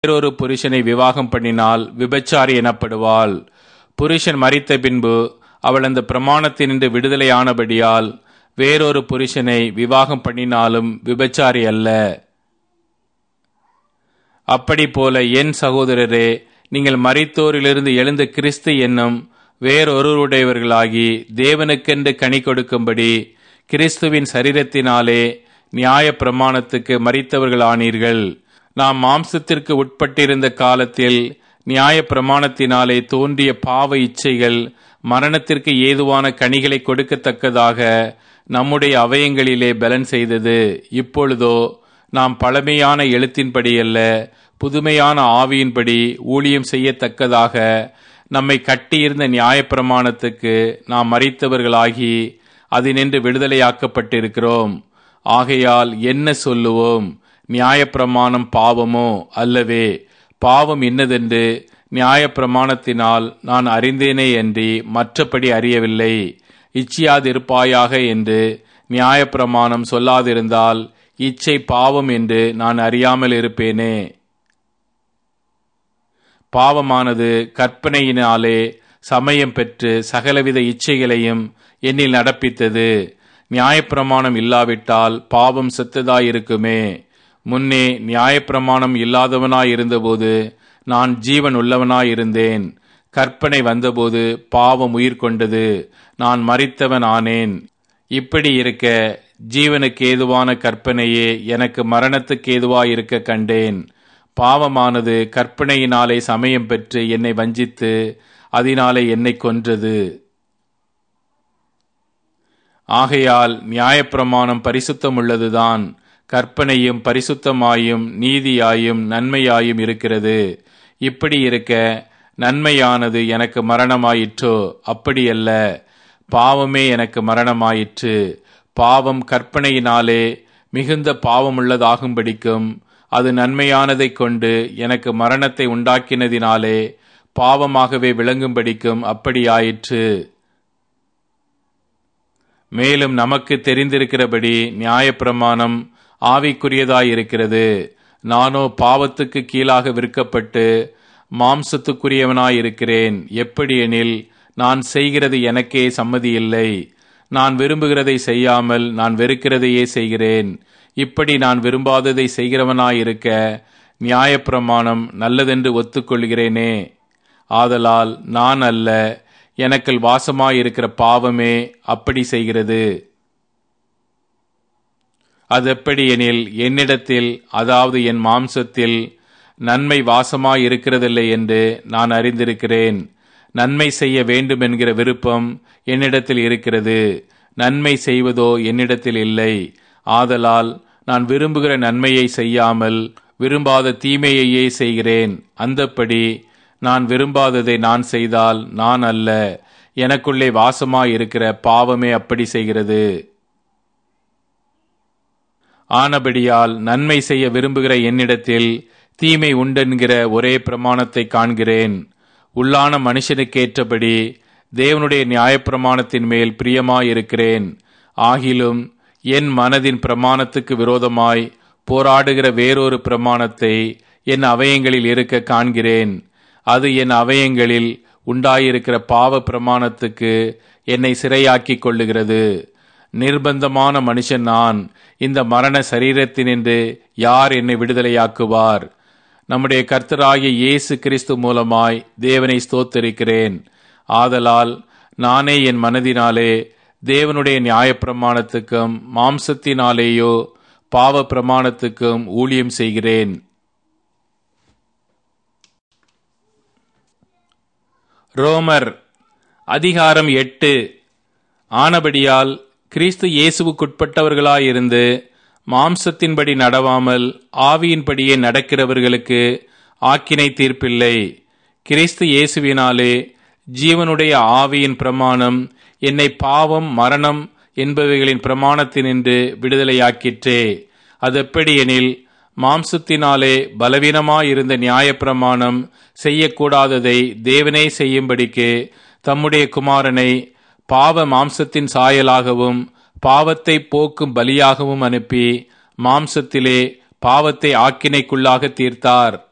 வேறொரு புருஷனை விவாகம் பண்ணினால் விபச்சாரி எனப்படுவாள் புருஷன் மரித்த பின்பு அவள் அந்த பிரமாணத்தினின்று விடுதலையானபடியால் வேறொரு புருஷனை விவாகம் பண்ணினாலும் விபச்சாரி அல்ல அப்படி போல என் சகோதரரே நீங்கள் மரித்தோரிலிருந்து எழுந்த கிறிஸ்து என்னும் வேறொருவருடையவர்களாகி தேவனுக்கென்று கனி கொடுக்கும்படி கிறிஸ்துவின் சரீரத்தினாலே நியாய பிரமாணத்துக்கு மறித்தவர்களானீர்கள் நாம் மாம்சத்திற்கு உட்பட்டிருந்த காலத்தில் நியாய பிரமாணத்தினாலே தோன்றிய பாவ இச்சைகள் மரணத்திற்கு ஏதுவான கனிகளை கொடுக்கத்தக்கதாக நம்முடைய அவயங்களிலே பலன் செய்தது இப்பொழுதோ நாம் பழமையான எழுத்தின்படி அல்ல புதுமையான ஆவியின்படி ஊழியம் செய்யத்தக்கதாக நம்மை கட்டியிருந்த நியாயப்பிரமாணத்துக்கு நாம் மறித்தவர்களாகி அதினின்று விடுதலையாக்கப்பட்டிருக்கிறோம் ஆகையால் என்ன சொல்லுவோம் நியாயப்பிரமாணம் பாவமோ அல்லவே பாவம் இன்னதென்று நியாயப்பிரமாணத்தினால் நான் அறிந்தேனே அன்றி மற்றபடி அறியவில்லை இச்சியாதிருப்பாயாக என்று நியாயப்பிரமாணம் சொல்லாதிருந்தால் இச்சை பாவம் என்று நான் அறியாமல் இருப்பேனே பாவமானது கற்பனையினாலே சமயம் பெற்று சகலவித இச்சைகளையும் என்னில் நடப்பித்தது நியாயப்பிரமாணம் இல்லாவிட்டால் பாவம் செத்ததாயிருக்குமே முன்னே நியாயப்பிரமாணம் இல்லாதவனாயிருந்தபோது நான் ஜீவன் உள்ளவனாயிருந்தேன் கற்பனை வந்தபோது பாவம் உயிர் கொண்டது நான் மறித்தவன் ஆனேன் இப்படி இருக்க ஜீவனுக்கு ஏதுவான கற்பனையே எனக்கு மரணத்துக்கு ஏதுவாயிருக்க கண்டேன் பாவமானது கற்பனையினாலே சமயம் பெற்று என்னை வஞ்சித்து அதனாலே என்னை கொன்றது ஆகையால் நியாயப்பிரமாணம் பரிசுத்தம் உள்ளதுதான் கற்பனையும் பரிசுத்தமாயும் நீதியாயும் நன்மையாயும் இருக்கிறது இப்படி இருக்க நன்மையானது எனக்கு மரணமாயிற்றோ அப்படியல்ல பாவமே எனக்கு மரணமாயிற்று பாவம் கற்பனையினாலே மிகுந்த பாவமுள்ளதாகும்படிக்கும் அது நன்மையானதைக் கொண்டு எனக்கு மரணத்தை உண்டாக்கினதினாலே பாவமாகவே விளங்கும்படிக்கும் அப்படியாயிற்று மேலும் நமக்கு தெரிந்திருக்கிறபடி நியாயப்பிரமாணம் ஆவிக்குரியதாயிருக்கிறது நானோ பாவத்துக்கு கீழாக விற்கப்பட்டு மாம்சத்துக்குரியவனாயிருக்கிறேன் எப்படி எனில் நான் செய்கிறது எனக்கே சம்மதியில்லை நான் விரும்புகிறதை செய்யாமல் நான் வெறுக்கிறதையே செய்கிறேன் இப்படி நான் விரும்பாததை செய்கிறவனாயிருக்க நியாயப்பிரமாணம் நல்லதென்று ஒத்துக்கொள்கிறேனே ஆதலால் நான் அல்ல எனக்குள் வாசமாயிருக்கிற பாவமே அப்படி செய்கிறது அது எப்படி எனில் என்னிடத்தில் அதாவது என் மாம்சத்தில் நன்மை வாசமாயிருக்கிறதில்லை என்று நான் அறிந்திருக்கிறேன் நன்மை செய்ய வேண்டும் என்கிற விருப்பம் என்னிடத்தில் இருக்கிறது நன்மை செய்வதோ என்னிடத்தில் இல்லை ஆதலால் நான் விரும்புகிற நன்மையை செய்யாமல் விரும்பாத தீமையையே செய்கிறேன் அந்தப்படி நான் விரும்பாததை நான் செய்தால் நான் அல்ல எனக்குள்ளே வாசமாயிருக்கிற பாவமே அப்படி செய்கிறது ஆனபடியால் நன்மை செய்ய விரும்புகிற என்னிடத்தில் தீமை உண்டென்கிற ஒரே பிரமாணத்தை காண்கிறேன் உள்ளான மனுஷனுக்கேற்றபடி தேவனுடைய நியாயப்பிரமாணத்தின் மேல் பிரியமாயிருக்கிறேன் ஆகிலும் என் மனதின் பிரமாணத்துக்கு விரோதமாய் போராடுகிற வேறொரு பிரமாணத்தை என் அவயங்களில் இருக்க காண்கிறேன் அது என் அவயங்களில் உண்டாயிருக்கிற பாவ பிரமாணத்துக்கு என்னை சிறையாக்கிக் கொள்ளுகிறது நிர்பந்தமான மனுஷன் நான் இந்த மரண சரீரத்தினின்று யார் என்னை விடுதலையாக்குவார் நம்முடைய கர்த்தராகிய இயேசு கிறிஸ்து மூலமாய் தேவனை ஸ்தோத்தரிக்கிறேன் ஆதலால் நானே என் மனதினாலே தேவனுடைய நியாயப்பிரமாணத்துக்கும் மாம்சத்தினாலேயோ பாவ பிரமாணத்துக்கும் ஊழியம் செய்கிறேன் ரோமர் அதிகாரம் எட்டு ஆனபடியால் கிறிஸ்து இயேசுவுக்குட்பட்டவர்களாயிருந்து மாம்சத்தின்படி நடவாமல் ஆவியின்படியே நடக்கிறவர்களுக்கு ஆக்கினை தீர்ப்பில்லை கிறிஸ்து இயேசுவினாலே ஜீவனுடைய ஆவியின் பிரமாணம் என்னை பாவம் மரணம் என்பவைகளின் பிரமாணத்தினின்று விடுதலையாக்கிற்றே அதெப்படி எனில் மாம்சத்தினாலே பலவீனமாயிருந்த நியாயப்பிரமாணம் செய்யக்கூடாததை தேவனே செய்யும்படிக்கு தம்முடைய குமாரனை பாவ மாம்சத்தின் சாயலாகவும் பாவத்தை போக்கும் பலியாகவும் அனுப்பி மாம்சத்திலே பாவத்தை ஆக்கினைக்குள்ளாக தீர்த்தார்